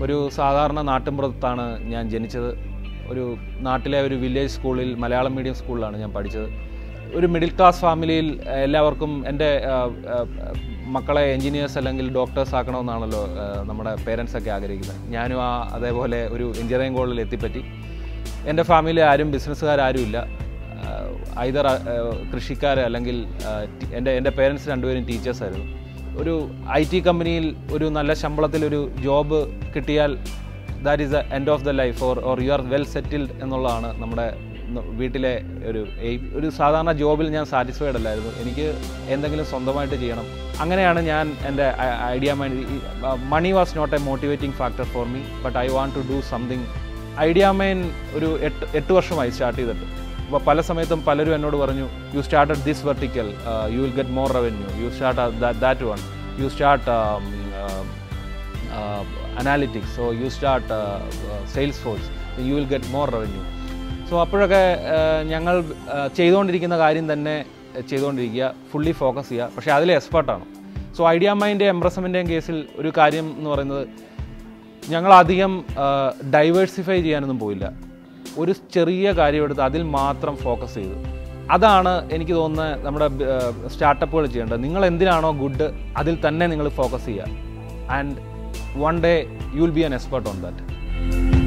ഒരു സാധാരണ നാട്ടിൻപുറത്താണ് ഞാൻ ജനിച്ചത് ഒരു നാട്ടിലെ ഒരു വില്ലേജ് സ്കൂളിൽ മലയാളം മീഡിയം സ്കൂളിലാണ് ഞാൻ പഠിച്ചത് ഒരു മിഡിൽ ക്ലാസ് ഫാമിലിയിൽ ഏഹ്, എല്ലാവർക്കും എൻ്റെ ഏഹ്, ഏഹ്, മക്കളെ എൻജിനീയേഴ്സ് അല്ലെങ്കിൽ ഡോക്ടേഴ്സ് ആക്കണമെന്നാണല്ലോ ഏഹ്, നമ്മുടെ പേരൻസ് ഒക്കെ ആഗ്രഹിക്കുന്നത് ഞാനും ആ അതേപോലെ ഒരു എഞ്ചിനീയറിംഗ് കോളേജിൽ എത്തിപ്പറ്റി എൻ്റെ ഫാമിലി ആരും ബിസിനസ്സുകാരും ഇല്ല ഐതർ കൃഷിക്കാർ അല്ലെങ്കിൽ ആഹ്, ടി- എൻ്റെ എൻ്റെ പേരൻസ് രണ്ടുപേരും ടീച്ചേഴ്സായിരുന്നു ഒരു ഐ ടി കമ്പനിയിൽ ഒരു നല്ല ശമ്പളത്തിൽ ഒരു ജോബ് കിട്ടിയാൽ that is the end of the life or or you are well settled എന്നുള്ളതാണ് നമ്മുടെ ന- വീട്ടിലെ ഒരു aim. ഒരു സാധാരണ ജോബിൽ ഞാൻ സാറ്റിസ്ഫൈഡ് അല്ലായിരുന്നു എനിക്ക് എന്തെങ്കിലും സ്വന്തമായിട്ട് ചെയ്യണം അങ്ങനെയാണ് ഞാൻ എൻ്റെ idea mind money was not a motivating factor for me but I want to do something idea mine ഒരു എട്ട് എട്ട് വർഷമായി സ്റ്റാർട്ട് ചെയ്തിട്ട് അപ്പോൾ പല സമയത്തും പലരും എന്നോട് പറഞ്ഞു you started this vertical you will get more revenue you start that one you start analytics so you start sales force you will get more revenue so അപ്പോഴൊക്കെ uh, ഞങ്ങൾ uh, ചെയ്തുകൊണ്ടിരിക്കുന്ന കാര്യം തന്നെ ചെയ്തുകൊണ്ടിരിക്കുക ഫുള്ളി ഫോക്കസ് ചെയ്യുക പക്ഷേ അതിൽ എക്സ്പേർട്ടാണ് so idea മൈൻ്റെ എംബ്രസമെൻ്റെയും കേസിൽ ഒരു കാര്യം എന്ന് പറയുന്നത് ഞങ്ങൾ അധികം ഡൈവേഴ്സിഫൈ ചെയ്യാനൊന്നും പോയില്ല ഒരു ചെറിയ കാര്യം എടുത്ത് അതിൽ മാത്രം ഫോക്കസ് ചെയ്തു അതാണ് എനിക്ക് തോന്നുന്നത് നമ്മുടെ സ്റ്റാർട്ടപ്പുകൾ ചെയ്യേണ്ടത് നിങ്ങൾ എന്തിനാണോ ഗുഡ് അതിൽ തന്നെ നിങ്ങൾ ഫോക്കസ് ചെയ്യുക and one day you will be an expert on that